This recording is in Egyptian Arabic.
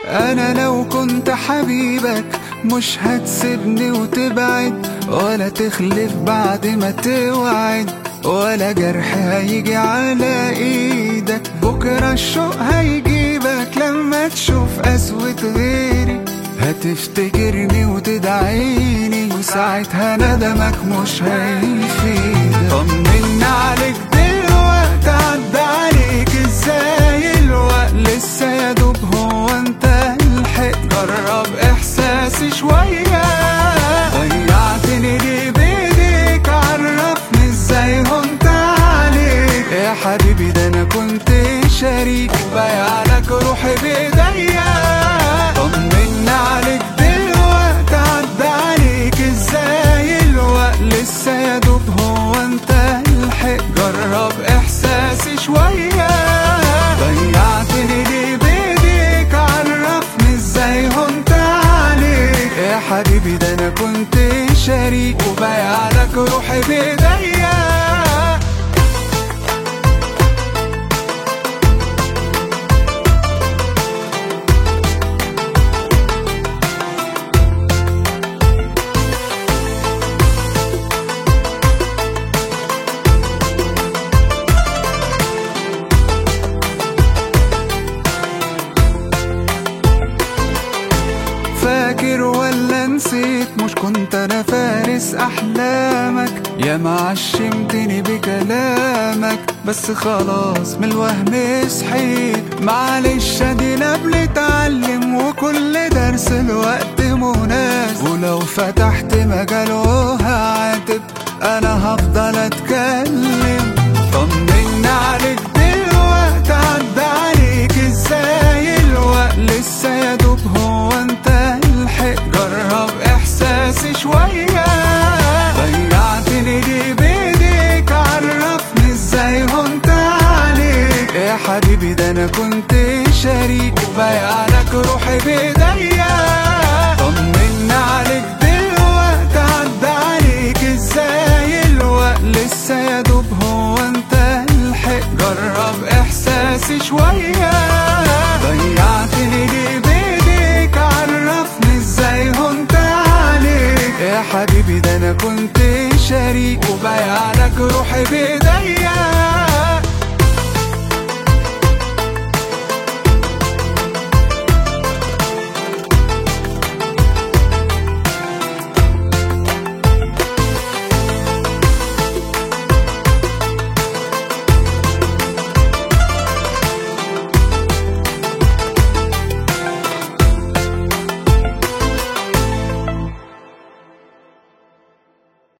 انا لو كنت حبيبك مش هتسيبني وتبعد ولا تخلف بعد ما توعد ولا جرح هيجي على ايدك بكرة الشوق هيجيبك لما تشوف قسوة غيري هتفتكرني وتدعيني وساعتها ندمك مش هيفيدك طمنا عليك دلوقتي عدى عليك ازاي الوقت لسه يا دوب هو انت الحق جرب احساسي شوية ضيعتني ليه بايديك عرفني ازاي هنت عليك يا حبيبي ده انا كنت شريك وبايع لك روحي بايديا طمنا عليك دلوقتي عدى عليك ازاي الوقت لسه يا دوب هو انت الحق جرب احساسي شوية ضيعتني ليه بايديك عرفني ازاي هنت عليك يا حبيبي ده انا كنت شريك وبايع لك روحي بايديا فاكر ولا نسيت مش كنت انا فارس احلامك يا ما عشمتني بكلامك بس خلاص من الوهم صحيت معلش ادينا بنتعلم وكل درس الوقت مناسب ولو فتحت مجاله هعاتب انا هفضل اتكلم طمنا عليك دلوقتي عدى عليك ازاي الوقت لسه يا دوب هو انت الحق جرب احساسي شوية ضيعتني ليه بايديك عرفني ازاي هنت عليك يا حبيبي ده انا كنت شريك وبايع لك روحي بايديا طمنا عليك دلوقتي عدى عليك ازاي الوقت لسه يا دوب هو انت الحق جرب احساسي شوية ضيعتني ليه بايديك عرفني ازاي هنت عليك يا حبيبي ده انا كنت شريك وبايع لك روحي بايديا